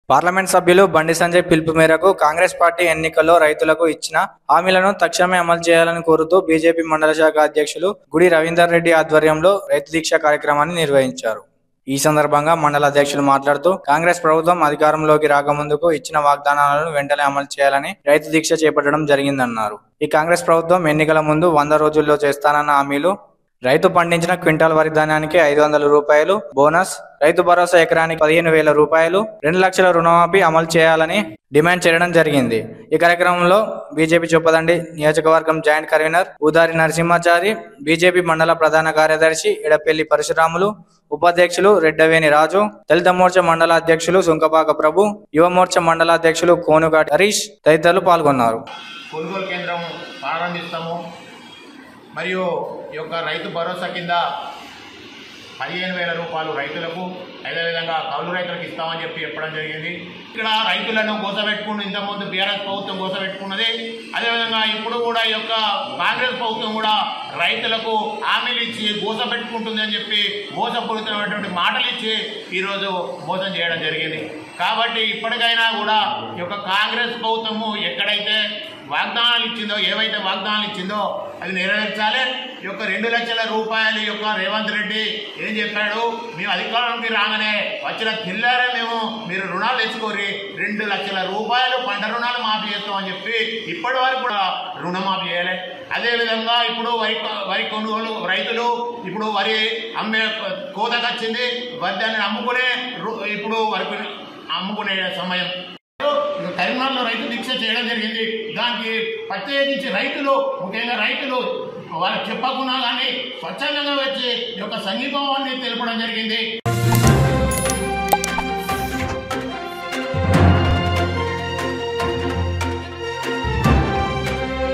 parliament సభ్యులు బండి సంజయ్ పిలుపు మేరకు కాంగ్రెస్ పార్టీ ఎన్నికల్లో రైతులకు ఇచ్చిన హామీలను తక్షణమే అమలు చేయాలని కోరుతూ బీజేపీ మండల శాఖ అధ్యక్షులు గుడి రవీందర్ రెడ్డి ఆధ్వర్యంలో రైతు దీక్ష కార్యక్రమాన్ని నిర్వహించారు ఈ సందర్భంగా మండల అధ్యక్షులు మాట్లాడుతూ కాంగ్రెస్ ప్రభుత్వం అధికారంలోకి రాకముందుకు ఇచ్చిన వాగ్దానాలను వెంటనే అమలు చేయాలని రైతు దీక్ష చేపట్టడం జరిగిందన్నారు ఈ కాంగ్రెస్ ప్రభుత్వం ఎన్నికల ముందు వంద రోజుల్లో చేస్తానన్న హామీలు రైతు పండించిన క్వింటాల్ వరి ధాన్యానికి ఐదు వందల రూపాయలు బోనస్ రైతు భరోసా ఎకరానికి పదిహేను వేల రూపాయలు రెండు లక్షల రుణమాఫీ అమలు చేయాలని డిమాండ్ చేయడం జరిగింది ఈ కార్యక్రమంలో బీజేపీ చొప్పదండి నియోజకవర్గం joint convener Udari Narasimhachari BJP మండల ప్రధాన కార్యదర్శి ఎడపెల్లి పరశురాములు ఉపాధ్యక్షులు రెడ్డవేణి రాజు దళిత మోర్చా మండల అధ్యక్షులు సుంకపాక ప్రభు యువ మోర్చా మండల అధ్యక్షులు కోనుగాటి హరీష్ తదితరులు పాల్గొన్నారు కొనుగోలు కేంద్రం ప్రారంభిస్తాము మరియు ఈ యొక్క రైతు భరోసా కింద పదిహేను వేల రూపాయలు రైతులకు అదేవిధంగా కౌలు రైతులకు ఇస్తామని చెప్పి చెప్పడం జరిగింది ఇక్కడ రైతులను గోసపెట్టుకుని ఇంతకుముందు బీఆర్ఎస్ ప్రభుత్వం గోసపెట్టుకున్నది అదేవిధంగా ఇప్పుడు కూడా ఈ యొక్క కాంగ్రెస్ ప్రభుత్వం కూడా రైతులకు హామీలు ఇచ్చి గోసపెట్టుకుంటుంది అని చెప్పి మోసపూరితమైనటువంటి మాటలు ఇచ్చి ఈరోజు మోసం చేయడం జరిగింది కాబట్టి ఇప్పటికైనా కూడా ఈ యొక్క కాంగ్రెస్ ప్రభుత్వము ఎక్కడైతే వాగ్దానాలు ఇచ్చిందో ఏవైతే వాగ్దానాలు ఇచ్చిందో అది నెరవేర్చాలి ఈ యొక్క రెండు లక్షల రూపాయలు ఈ యొక్క రేవంత్ రెడ్డి ఏం చెప్పాడు మేము అధికారంలోకి రాగానే వచ్చిన కిల్లరే మేము మీరు రుణాలు తెచ్చుకోరి రెండు లక్షల రూపాయలు పంట రుణాలు మాఫీ చేస్తామని చెప్పి ఇప్పటి వరకు కూడా రుణమాఫీ చేయాలి అదేవిధంగా ఇప్పుడు వరి వరి కొనుగోలు రైతులు ఇప్పుడు వరి అమ్మే కోతకు వచ్చింది వరి దాన్ని అమ్ముకునే రు- ఇప్పుడు వరకు అమ్ముకునే సమయం ఇక కరీంనగర్లో రైతు దీక్ష చేయడం జరిగింది దానికి ప్రత్యేకించి రైతులు ముఖ్యంగా రైతులు వాళ్ళకి చెప్పకుండా కానీ స్వచ్ఛందంగా వచ్చి ఈ యొక్క సంఘీభావాన్ని తెలపడం జరిగింది